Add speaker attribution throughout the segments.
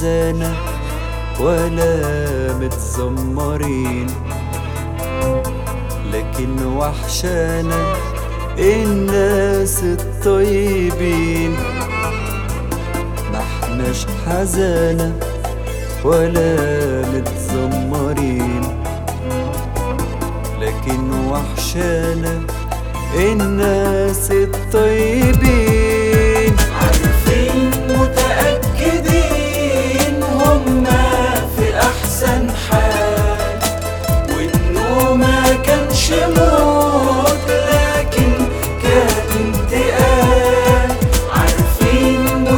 Speaker 1: حزانة ولا متذمرين لكن وحشانا الناس الطيبين ما احناش حزانة ولا متذمرين لكن وحشانا الناس الطيبين
Speaker 2: عارفين متأكدين هما في أحسن حال وإنه ما كانش موت لكن كان انتقال عارفين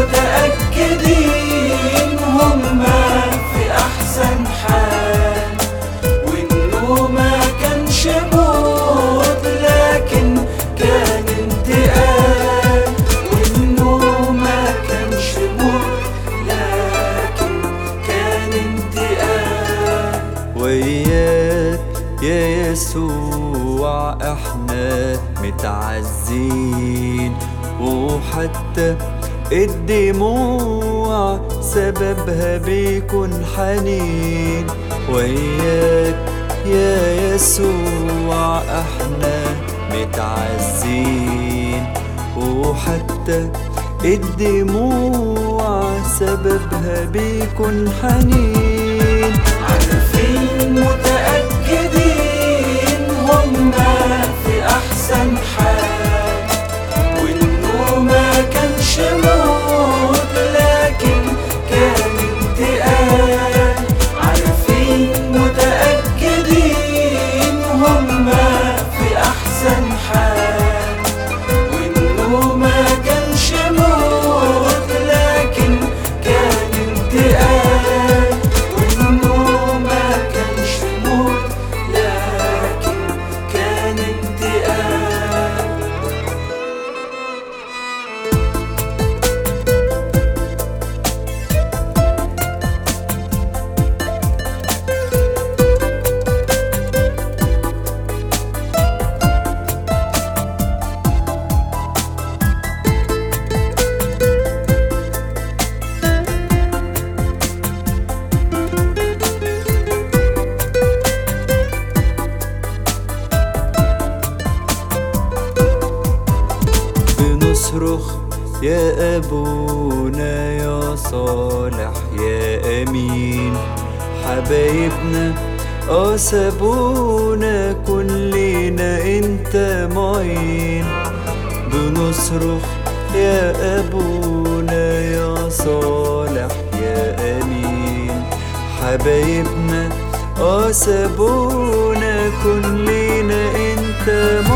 Speaker 2: متأكدين هما في أحسن حال وإنه ما كانش موت لكن كان انتقال وإنه ما كانش موت لكن كان انتقال
Speaker 1: وياك يا يسوع احنا متعزين وحتى الدموع سببها بيكون حنين وياك يا يسوع احنا متعزين وحتى الدموع سببها بيكون حنين
Speaker 2: عارفين متأكدين هما في أحسن حال وإنه ما كانش موت لكن كان انتقال عارفين متأكدين هما في أحسن حال وإنه ما كانش موت لكن كان انتقال وإنه ما كانش موت لكن كان انتقال
Speaker 1: بنصرخ يا أبونا يا صالح يا أمين حبايبنا اه سابونا كلنا انت معين بنصرخ يا أبونا يا صالح يا أمين حبايبنا اه سابونا كلنا انت معين